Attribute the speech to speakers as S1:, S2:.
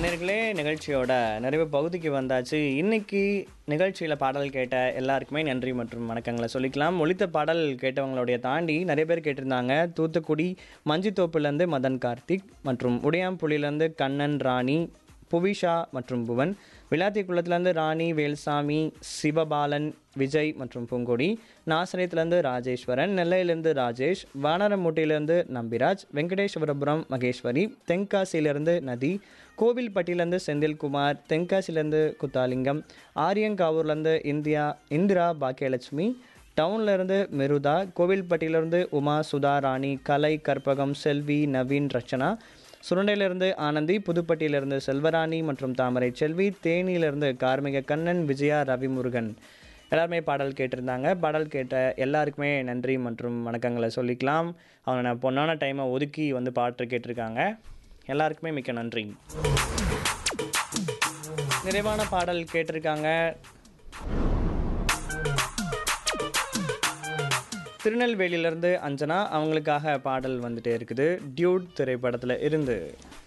S1: நேர்களே நிகழ்ச்சியோட நிறைவு பகுதிக்கு வந்தாச்சு இன்னைக்கு நிகழ்ச்சியில் பாடல் கேட்ட எல்லாருக்குமே நன்றி மற்றும் வணக்கங்களை சொல்லிக்கலாம் ஒலித்த பாடல் கேட்டவங்களுடைய தாண்டி நிறைய பேர் கேட்டிருந்தாங்க தூத்துக்குடி மஞ்சித்தோப்புலேருந்து மதன் கார்த்திக் மற்றும் உடையாம்புலியிலேருந்து கண்ணன் ராணி புவிஷா மற்றும் புவன் விளாத்திக்குளத்துலேருந்து ராணி வேல்சாமி சிவபாலன் விஜய் மற்றும் பூங்கொடி நாசரயத்துலேருந்து ராஜேஸ்வரன் நெல்லையிலேருந்து ராஜேஷ் வானரமூட்டையிலேருந்து நம்பிராஜ் வெங்கடேஸ்வரபுரம் மகேஸ்வரி தென்காசியிலேருந்து நதி கோவில்பட்டியிலேருந்து செந்தில்குமார் தென்காசியிலேருந்து குத்தாலிங்கம் ஆரியங்காவூர்லேருந்து இந்தியா இந்திரா பாக்கியலட்சுமி டவுன்ல இருந்து மிருதா கோவில்பட்டியிலேருந்து உமா சுதா ராணி கலை கற்பகம் செல்வி நவீன் ரச்சனா சுரண்டையிலிருந்து ஆனந்தி புதுப்பட்டியிலிருந்து செல்வராணி மற்றும் தாமரை செல்வி தேனியிலிருந்து கார்மிக கண்ணன் விஜயா ரவிமுருகன் எல்லாருமே பாடல் கேட்டிருந்தாங்க பாடல் கேட்ட எல்லாருக்குமே நன்றி மற்றும் வணக்கங்களை சொல்லிக்கலாம் அவங்க நான் பொண்ணான டைமை ஒதுக்கி வந்து பாட்டு கேட்டிருக்காங்க எல்லாருக்குமே மிக்க நன்றி நிறைவான பாடல் கேட்டிருக்காங்க திருநெல்வேலியிலேருந்து அஞ்சனா அவங்களுக்காக பாடல் வந்துட்டே இருக்குது டியூட் திரைப்படத்தில் இருந்து